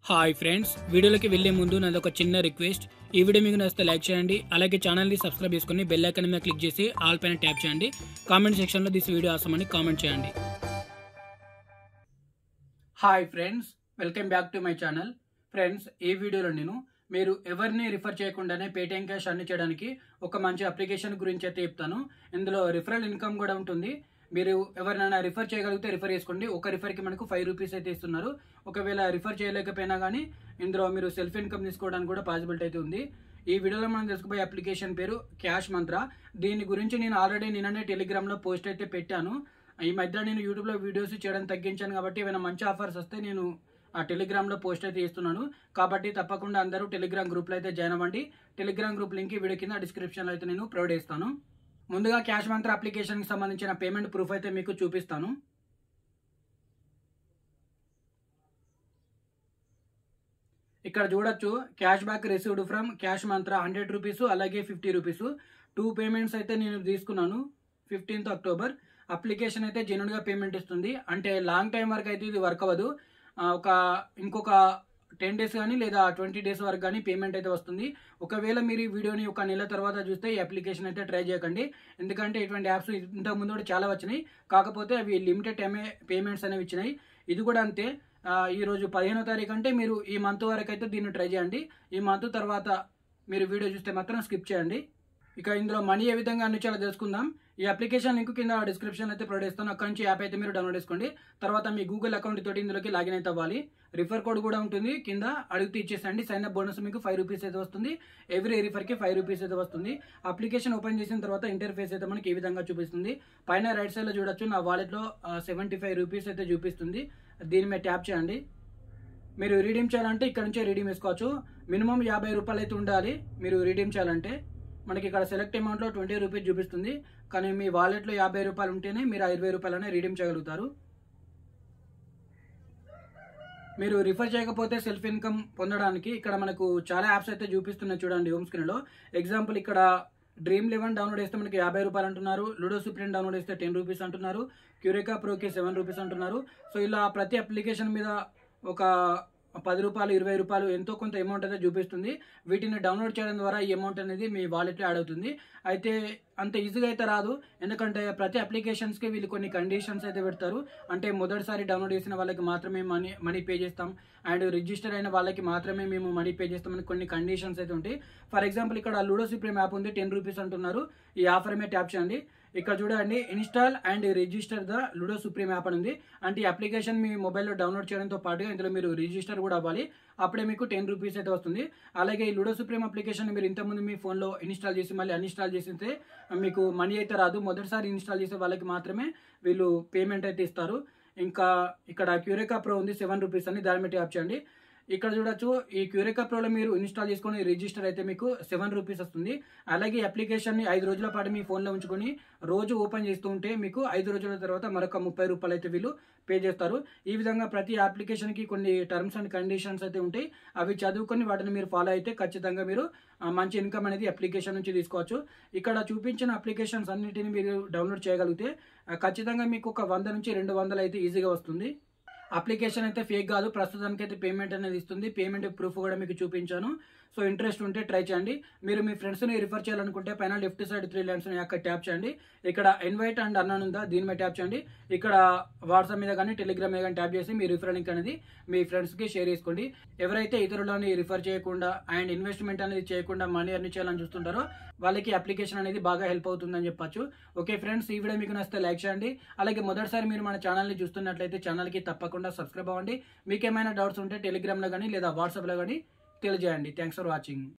hi friends వీడియోలోకి వెళ్లే ముందు నాది ఒక చిన్న రిక్వెస్ట్ ఈ వీడియో మీకు నచ్చితే లైక్ చేయండి అలాగే ఛానల్ని సబ్స్క్రైబ్ చేసుకుని బెల్ ఐకాన్ మీద క్లిక్ చేసి ఆల్ పైన ట్యాప్ చేయండి కామెంట్ సెక్షన్లో దిస్ వీడియో ఆసమని కామెంట్ చేయండి hi friends welcome back to my channel friends ఈ వీడియోలో నేను మీరు ఎవరిని రిఫర్ చేయకుండానే పేటిఎం క్యాష్ అన్ని చేయడానికి ఒక మంచి అప్లికేషన్ గురించి అయితే చెప్తాను ఇందులో రిఫరల్ ఇన్కమ్ కూడా ఉంటుంది మీరు ఎవరినైనా రిఫర్ చేయగలిగితే రిఫర్ చేసుకోండి ఒక రిఫర్కి మనకు ఫైవ్ రూపీస్ అయితే ఇస్తున్నారు ఒకవేళ రిఫర్ చేయలేకపోయినా కానీ ఇందులో మీరు సెల్ఫ్ ఇన్కమ్ తీసుకోవడానికి కూడా పాసిబిలిటీ అయితే ఉంది ఈ వీడియోలో మనం తెలుసుకుపోయే అప్లికేషన్ పేరు క్యాష్ మంత్ర దీని గురించి నేను ఆల్రెడీ నిన్ననే టెలిగ్రామ్లో పోస్ట్ అయితే పెట్టాను ఈ మధ్య నేను యూట్యూబ్లో వీడియోస్ చేయడం తగ్గించాను కాబట్టి ఏమైనా మంచి ఆఫర్స్ వస్తే నేను ఆ టెలిగ్రామ్లో పోస్ట్ అయితే ఇస్తున్నాను కాబట్టి తప్పకుండా అందరూ టెలిగ్రామ్ గ్రూప్లో అయితే జాయిన్ అవ్వండి టెలిగ్రామ్ గ్రూప్ లింక్ ఈ వీడియో కింద డిస్క్రిప్షన్లో అయితే నేను ప్రొవైడ్ చేస్తాను ముందుగా క్యాష్ మంత్ర అప్లికేషన్కి సంబంధించిన పేమెంట్ ప్రూఫ్ అయితే మీకు చూపిస్తాను ఇక్కడ చూడొచ్చు cash back received from cash mantra hundred rupees అలాగే ఫిఫ్టీ రూపీస్ టూ పేమెంట్స్ అయితే నేను తీసుకున్నాను ఫిఫ్టీన్త్ అక్టోబర్ అప్లికేషన్ అయితే జెన్యున్గా పేమెంట్ ఇస్తుంది అంటే లాంగ్ టైం వరకు అయితే ఇది వర్క్ అవ్వదు ఆ, ఒక ఇంకొక టెన్ డేస్ కానీ లేదా ట్వంటీ డేస్ వరకు కానీ పేమెంట్ అయితే వస్తుంది ఒకవేళ మీరు ఈ వీడియోని ఒక నెల తర్వాత చూస్తే ఈ అప్లికేషన్ అయితే ట్రై చేయకండి ఎందుకంటే ఇటువంటి యాప్స్ ఇంతకు ముందు కూడా చాలా వచ్చినాయి కాకపోతే అవి లిమిటెడ్ టైమే పేమెంట్స్ అనేవి ఇచ్చినాయి ఇది కూడా అంతే ఆ, ఈ రోజు పదిహేనో తారీఖు అంటే మీరు ఈ మంత్ వరకు అయితే దీన్ని ట్రై చేయండి ఈ మంత్ తర్వాత మీరు వీడియో చూస్తే మాత్రం స్కిప్ చేయండి ఇక ఇందులో మనీ ఏ విధంగా అన్ని చాలా తెలుసుకుందాం ఈ అప్లికేషన్ లింక్ కింద డిస్క్రిప్షన్ అయితే ప్రొవైడ్ చేస్తాను అక్కడ నుంచి యాప్ అయితే మీరు డౌన్లోడ్ చేసుకోండి తర్వాత మీ గూగుల్ అకౌంట్ తోటి ఇందులోకి లాగిన్ అయితే అవ్వాలి రిఫర్ కోడ్ కూడా ఉంటుంది కింద అడిగితే ఇచ్చేసండి సైన్ అప్ బోనస్ మీకు ఫైవ్ రూపీస్ అయితే వస్తుంది ఎవ్రీ రిఫర్కి ఫైవ్ రూపీస్ అయితే వస్తుంది అప్లికేషన్ ఓపెన్ చేసిన తర్వాత ఇంటర్ఫేస్ అయితే మనకి ఈ విధంగా చూపిస్తుంది పైన రైట్ సైడ్లో చూడొచ్చు నా వాలెట్లో సెవెంటీ ఫైవ్ రూపీస్ అయితే చూపిస్తుంది దీని మీద ట్యాప్ చేయండి మీరు రీడీమ్ చేయాలంటే ఇక్కడ నుంచే రీడీమ్ వేసుకోవచ్చు మినిమం యాభై రూపాయలు అయితే ఉండాలి మీరు రీడీమ్ చేయాలంటే మనకి ఇక్కడ సెలెక్ట్ అమౌంట్లో ట్వంటీ రూపీస్ చూపిస్తుంది కానీ మీ వాలెట్లో యాభై రూపాయలు ఉంటేనే మీరు ఆ ఇరవై రూపాయలనే రీడీమ్ చేయగలుగుతారు మీరు రిఫర్ చేయకపోతే సెల్ఫ్ ఇన్కమ్ పొందడానికి ఇక్కడ మనకు చాలా యాప్స్ అయితే చూపిస్తున్నాయి చూడండి హోమ్ స్క్రీన్లో ఎగ్జాంపుల్ ఇక్కడ డ్రీమ్ లెవెన్ డౌన్లోడ్ చేస్తే మనకి యాభై రూపాయలు అంటున్నారు లూడో సుప్రీం డౌన్లోడ్ చేస్తే టెన్ రూపీస్ అంటున్నారు క్యూరేకా ప్రోకి సెవెన్ రూపీస్ అంటున్నారు సో ఇలా ప్రతి అప్లికేషన్ మీద ఒక పది రూపాయలు ఇరవై రూపాయలు ఎంతో కొంత అమౌంట్ అయితే చూపిస్తుంది వీటిని డౌన్లోడ్ చేయడం ద్వారా ఈ అమౌంట్ అనేది మీ వాలెట్లో యాడ్ అవుతుంది అయితే అంత ఈజీగా అయితే రాదు ఎందుకంటే ప్రతి అప్లికేషన్స్కి వీళ్ళు కొన్ని కండిషన్స్ అయితే పెడతారు అంటే మొదటిసారి డౌన్లోడ్ చేసిన వాళ్ళకి మాత్రమే మనీ మనీ పే చేస్తాం అండ్ రిజిస్టర్ అయిన వాళ్ళకి మాత్రమే మేము మనీ పే చేస్తామని కొన్ని కండిషన్స్ అయితే ఉంటాయి ఫర్ ఎగ్జాంపుల్ ఇక్కడ లూడో సుప్రీం యాప్ ఉంది టెన్ రూపీస్ అంటున్నారు ఈ ఆఫర్ మీద ట్యాప్ చేయండి ఇక్కడ చూడండి install and register the Ludo Supreme app అని ఉంది అంటే ఈ అప్లికేషన్ మీ మొబైల్లో డౌన్లోడ్ చేయడంతో పాటుగా ఇందులో మీరు రిజిస్టర్ కూడా అవ్వాలి అప్పుడే మీకు టెన్ రూపీస్ అయితే వస్తుంది అలాగే ఈ లూడో సుప్రీం అప్లికేషన్ మీరు ఇంతకుముందు మీ ఫోన్లో ఇన్స్టాల్ చేసి మళ్ళీ అన్ఇన్స్టాల్ చేసితే మీకు మనీ అయితే రాదు మొదటిసారి ఇన్స్టాల్ చేసే వాళ్ళకి మాత్రమే వీళ్ళు పేమెంట్ అయితే ఇస్తారు ఇంకా ఇక్కడ క్యూరేకా ప్రో ఉంది సెవెన్ రూపీస్ అని దాని మీద ట్యాప్ చేయండి ఇక్కడ చూడొచ్చు ఈ క్యూరేకా ప్రోలో మీరు ఇన్స్టాల్ చేసుకొని రిజిస్టర్ అయితే మీకు సెవెన్ రూపీస్ వస్తుంది అలాగే ఈ అప్లికేషన్ని ఐదు రోజుల పాటు మీ ఫోన్లో ఉంచుకొని రోజు ఓపెన్ చేస్తూ ఉంటే మీకు ఐదు రోజుల తర్వాత మరొక ముప్పై రూపాయలు అయితే వీళ్ళు పే చేస్తారు ఈ విధంగా ప్రతి అప్లికేషన్కి కొన్ని టర్మ్స్ అండ్ కండిషన్స్ అయితే ఉంటాయి అవి చదువుకొని వాటిని మీరు ఫాలో అయితే ఖచ్చితంగా మీరు ఆ, మంచి ఇన్కమ్ అనేది అప్లికేషన్ నుంచి తీసుకోవచ్చు ఇక్కడ చూపించిన అప్లికేషన్స్ అన్నిటిని మీరు డౌన్లోడ్ చేయగలిగితే ఆ, ఖచ్చితంగా మీకు ఒక వంద నుంచి రెండు వందలు అయితే ఈజీగా వస్తుంది అప్లికేషన్ అయితే ఫేక్ కాదు ప్రస్తుతానికి అయితే పేమెంట్ అనేది ఇస్తుంది పేమెంట్ ప్రూఫ్ కూడా మీకు చూపించాను సో ఇంట్రెస్ట్ ఉంటే ట్రై చేయండి మీరు మీ ఫ్రెండ్స్ని రిఫర్ చేయాలనుకుంటే పైన లెఫ్ట్ సైడ్ త్రీ లైన్స్ అక్కడ ట్యాప్ చేయండి ఇక్కడ ఇన్వైట్ అండ్ అన్నాను ఉందా దీని మీద ట్యాప్ చేయండి ఇక్కడ వాట్సాప్ మీద కానీ టెలిగ్రామ్ మీద కానీ ట్యాప్ చేసి మీ రిఫర్ లింక్ అనేది మీ ఫ్రెండ్స్కి షేర్ చేసుకోండి ఎవరైతే ఇతరులని రిఫర్ చేయకుండా అండ్ ఇన్వెస్ట్మెంట్ అనేది చేయకుండా మనీ అర్న్ చేయాలని చూస్తుంటారో వాళ్ళకి అప్లికేషన్ అనేది బాగా హెల్ప్ అవుతుందని చెప్పొచ్చు ఓకే ఫ్రెండ్స్ ఈ వీడియో మీకు నచ్చితే లైక్ చేయండి అలాగే మొదటిసారి మీరు మన ఛానల్ని చూస్తున్నట్లయితే ఛానల్కి తప్పకుండా సబ్స్క్రైబ్ అవ్వండి మీకు ఏమైనా డౌట్స్ ఉంటే టెలిగ్రామ్లో కానీ లేదా వాట్సాప్లో కానీ తెలియజేయండి థ్యాంక్స్ ఫర్ వాచింగ్